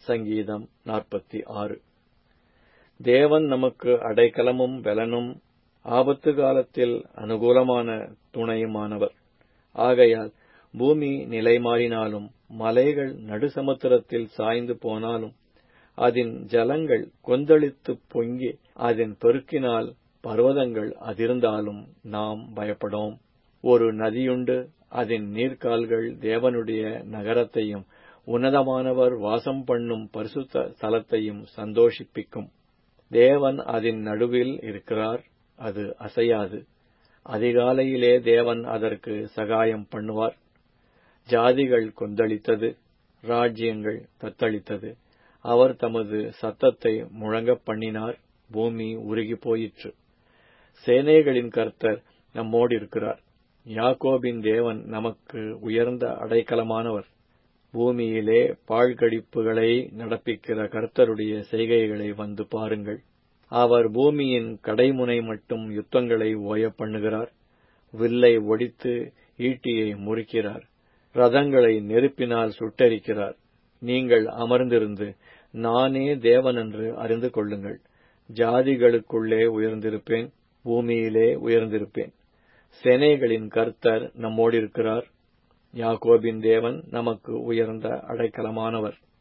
சங்கீதம் நாற்பத்தி ஆறு தேவன் நமக்கு அடைக்கலமும் பலனும் ஆபத்து காலத்தில் அனுகூலமான துணையுமானவர் ஆகையால் பூமி நிலைமாறினாலும் மலைகள் நடுசமுத்திரத்தில் சாய்ந்து போனாலும் அதன் ஜலங்கள் கொந்தளித்துப் பொங்கி அதன் பெருக்கினால் பர்வதங்கள் அதிர்ந்தாலும் நாம் பயப்படோம் ஒரு நதியுண்டு அதன் நீர்க்கால்கள் தேவனுடைய நகரத்தையும் உன்னதமானவர் வாசம் பண்ணும் பரிசுத்த ஸ்தலத்தையும் சந்தோஷிப்பிக்கும் தேவன் அதன் நடுவில் இருக்கிறார் அது அசையாது அதிகாலையிலே தேவன் அதற்கு சகாயம் பண்ணுவார் ஜாதிகள் கொந்தளித்தது ராஜ்யங்கள் தத்தளித்தது அவர் தமது சத்தத்தை முழங்கப் பண்ணினார் பூமி உருகி போயிற்று சேனைகளின் கர்த்தர் நம்மோடு இருக்கிறார் யாக்கோபின் தேவன் நமக்கு உயர்ந்த அடைக்கலமானவர் பூமியிலே பாழ்கடிப்புகளை நடப்பிக்கிற கர்த்தருடைய செய்கைகளை வந்து பாருங்கள் அவர் பூமியின் கடைமுனை மட்டும் யுத்தங்களை ஓய பண்ணுகிறார் வில்லை ஒடித்து ஈட்டியை முறிக்கிறார் ரதங்களை நெருப்பினால் சுட்டரிக்கிறார் நீங்கள் அமர்ந்திருந்து நானே தேவனென்று அறிந்து கொள்ளுங்கள் ஜாதிகளுக்குள்ளே உயர்ந்திருப்பேன் பூமியிலே உயர்ந்திருப்பேன் சேனைகளின் கர்த்தர் நம்மோடிருக்கிறார் யாக்கோபின் தேவன் நமக்கு உயர்ந்த அடைக்கலமானவர்